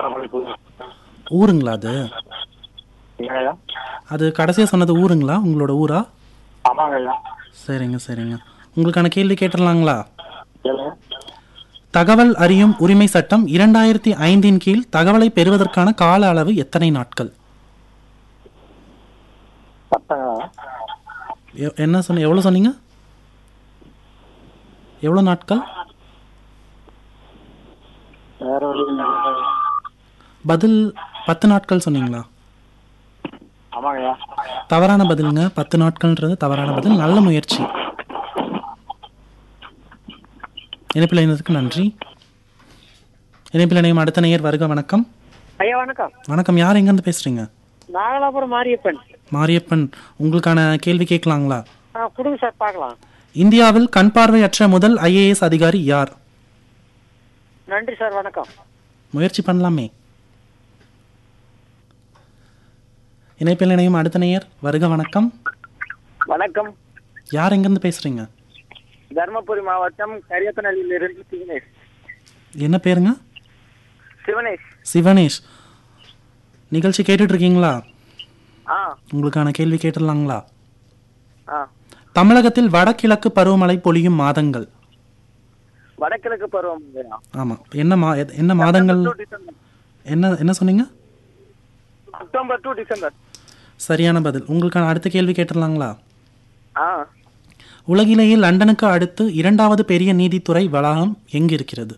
தொண்டமளிப்பு ஊருங்களா அது ஐயா அது கடைசியாக சொன்னது ஊருங்களா உங்களோட ஊரா ஆமாங்க ஐயா சரிங்க சரிங்க உங்களுக்கான கேள்வி கேட்டுடலாங்களா கேளுங்க தகவல் அறியும் உரிமை சட்டம் இரண்டாயிரத்தி ஐந்தின் கீழ் தகவலை பெறுவதற்கான கால அளவு எத்தனை நாட்கள் பத்தங்களா எ- என்ன சொன்ன எவ்வளோ சொன்னீங்க எவ்வளோ நாட்கள் வேற வழி இல்லைங்க. பதில் பத்து நாட்கள் சொன்னீங்களா ஆமாங்க ஐயா தவறான பதிலுங்க பத்து நாட்கள்ன்றது தவறான பதில் நல்ல முயற்சி இணைப்பில் இணைந்ததுக்கு நன்றி இணைப்பில் இணையும் அடுத்த நேயர் வருக வணக்கம் ஐயா வணக்கம் வணக்கம் யார் எங்கேருந்து பேசுறீங்க நாகலாபுரம் மாரியப்பன் மாரியப்பன் உங்களுக்கான கேள்வி கேட்கலாங்களா ஆ கொடுங்க சார் பார்க்கலாம் இந்தியாவில் கண் பார்வையற்ற முதல் ஐஏஎஸ் அதிகாரி யார் நன்றி சார் வணக்கம் முயற்சி பண்ணலாமே இணைப்பில் இணையும் அடுத்த நேயர் வருக வணக்கம் வணக்கம் யார் எங்கேருந்து பேசுறீங்க தர்மபுரி மாவட்டம் கரியத்தநல்லியிலிருந்து சிவனேஷ் என்ன பேருங்க சிவனேஷ் சிவனேஷ் நிகழ்ச்சி கேட்டுட்டு இருக்கீங்களா ஆ உங்களுக்கான கேள்வி கேட்டுடலாங்களா ஆ தமிழகத்தில் வடகிழக்கு பருவமழை பொழியும் மாதங்கள் வடகிழக்கு பருவம் ஆமா என்ன மா எத்- என்ன மாதங்கள் டிசம்பர் என்ன என்ன சொன்னீங்க அக்டோபர் டு டிசம்பர் சரியான பதில் உங்களுக்கான அடுத்த கேள்வி கேட்டுடலாங்களா ஆ உலகிலேயே லண்டனுக்கு அடுத்து இரண்டாவது பெரிய நீதித்துறை வளாகம் எங்கு இருக்கிறது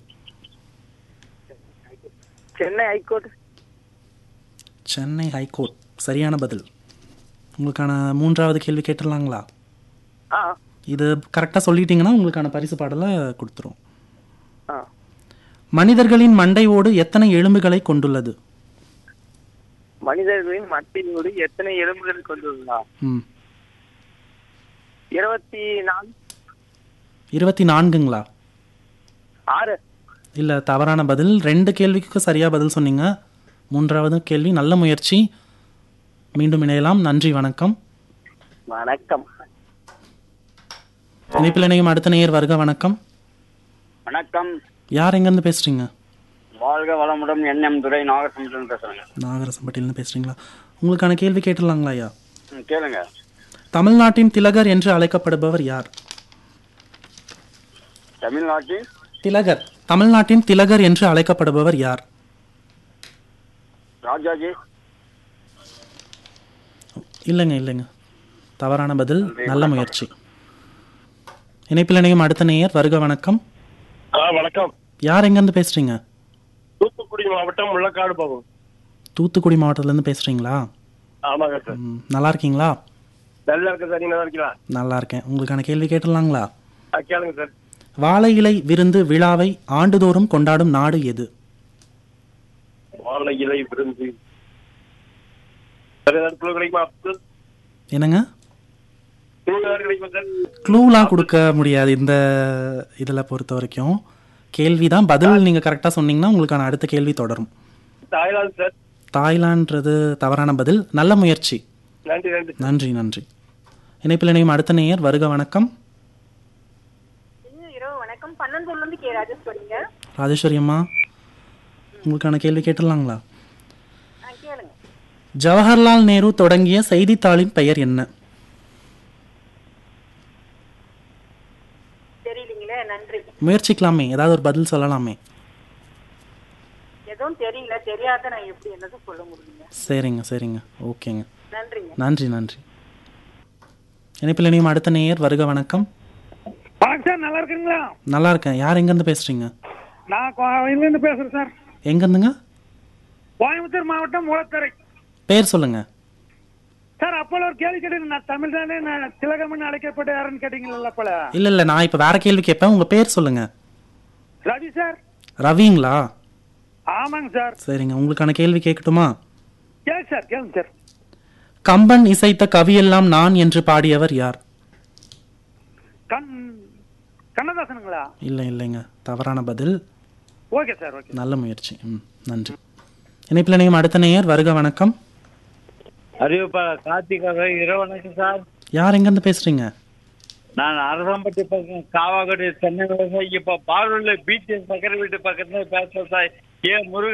சென்னை ஹைகோர்ட் சென்னை ஹைகோர்ட் சரியான பதில் உங்களுக்கான மூன்றாவது கேள்வி கேட்டுடலாங்களா ஆ இது கரெக்டாக சொல்லிட்டீங்கன்னா உங்களுக்கான பரிசு பாடலை கொடுத்துரும் ஆ மனிதர்களின் மண்டை ஓடு எத்தனை எலும்புகளை கொண்டுள்ளது மனிதர்களின் மட்டியோடு எத்தனை எலும்புகள் கொண்டுள்ளா ம் இருபத்தி நாலு இருபத்தி நான்குங்களா ஆறு இல்லை தவறான பதில் ரெண்டு கேள்விக்கு சரியாக பதில் சொன்னீங்க மூன்றாவது கேள்வி நல்ல முயற்சி மீண்டும் இணையலாம் நன்றி வணக்கம் வணக்கம் இணைப்பில் இணையும் அடுத்த நேயர் வருக வணக்கம் வணக்கம் யார் எங்கேருந்து பேசுகிறீங்க வாழ்க வளமுடன் என்எம் துரை நாகசமுத்திரன் பேசுறேங்க நாகரசம்பட்டியிலேருந்து பேசுகிறீங்களா உங்களுக்கான கேள்வி கேட்டுடலாங்களா ஐயா ம், கேளுங்க தமிழ்நாட்டின் திலகர் என்று அழைக்கப்படுபவர் யார் தமிழ்நாட்டில் திலகர் தமிழ்நாட்டின் திலகர் என்று அழைக்கப்படுபவர் யார் ராஜாஜி இல்லைங்க இல்லைங்க தவறான பதில் நல்ல முயற்சி இணைப்பில் இணையும் அடுத்த நேயர் வருக வணக்கம் ஆ வணக்கம் யார் எங்கேருந்து பேசுகிறீங்க தூத்துக்குடி மாவட்டம் முள்ளக்காடு போகும் தூத்துக்குடி மாவட்டத்துலேருந்து பேசுகிறீங்களா ஆமாங்க சார் ம், நல்லா இருக்கீங்களா நல்லா இருக்கு சார் நீங்க நல்லா இருக்கீங்களா நல்லா இருக்கேன் உங்களுக்கான கேள்வி கேட்டுடலாங்களா ஆ, கேளுங்க சார் வாழை இலை விருந்து விழாவை ஆண்டுதோறும் கொண்டாடும் நாடு எது வாழை இலை விருந்து சார் ஏதாவது குழு கிடைக்குமா சார் என்னங்க குழு ஏதாவது கிடைக்குமா சார் க்ளூலாம் கொடுக்க முடியாது இந்த இதில் பொறுத்த வரைக்கும் கேள்வி தான் பதில் நீங்கள் கரெக்டாக சொன்னீங்கன்னா உங்களுக்கான அடுத்த கேள்வி தொடரும் தாய்லாந்து சார் தாய்லான்றது தவறான பதில் நல்ல முயற்சி நன்றி நன்றி நன்றி நன்றி இணைப்பில் இணையும் அடுத்த நேயர் வருக வணக்கம் இரவு வணக்கம் பன்னெண்டுல இருந்து கே ராஜேஸ்வரிங்க ராஜேஸ்வரி அம்மா உங்களுக்கான கேள்வி கேட்டுடலாங்களா ஆ, கேளுங்க ஜவஹர்லால் நேரு தொடங்கிய செய்தித்தாளின் பெயர் என்ன தெரியலீங்களே நன்றி முயற்சிக்கலாமே ஏதாவது ஒரு பதில் சொல்லலாமே எதுவும் தெரியல தெரியாத நான் எப்படி என்னது சொல்ல முடியுங்க சரிங்க சரிங்க ஓகேங்க நன்றிங்க நன்றி நன்றி இணைப்பில் இணையும் அடுத்த நேயர் வருக வணக்கம் வணக்கம் சார் நல்லா இருக்குங்களா நல்லா இருக்கேன் யார் எங்கேருந்து பேசுறீங்க நான் கோயிலிருந்து பேசுறேன் சார் எங்கேருந்துங்க கோயம்புத்தூர் மாவட்டம் மூலத்தரை பேர் சொல்லுங்க சார் அப்போல ஒரு கேள்வி கேட்டீங்க நான் தமிழ் தானே நான் திலகமன் அழைக்கப்பட்ட யாருன்னு கேட்டீங்களா அப்போல இல்லை இல்லை நான் இப்போ வேற கேள்வி கேட்பேன் உங்கள் பேர் சொல்லுங்க ரவி சார் ரவிங்களா ஆமாங்க சார் சரிங்க உங்களுக்கான கேள்வி கேட்கட்டுமா கேளுங்க சார் கேளுங்க சார் கம்பன் இசைத்த கவியெல்லாம் நான் என்று பாடியவர் யார் கண் கண்ணதாசனுங்களா இல்லை இல்லைங்க தவறான பதில் ஓகே சார் ஓகே நல்ல முயற்சி ம் நன்றி இணைப்பில் இணையும் அடுத்த நேயர் வருக வணக்கம் அறிவிப்பா கார்த்திகாக இரவு வணக்கம் சார் யார் எங்கேருந்து பேசுறீங்க நான் அரசம்பட்டி பக்கம் காவாக்குடி சென்னை விவசாயி இப்போ பாரூர்ல பீச் பக்கத்து வீட்டு பக்கத்துல பேசுறேன் சார் ஏ முருகன்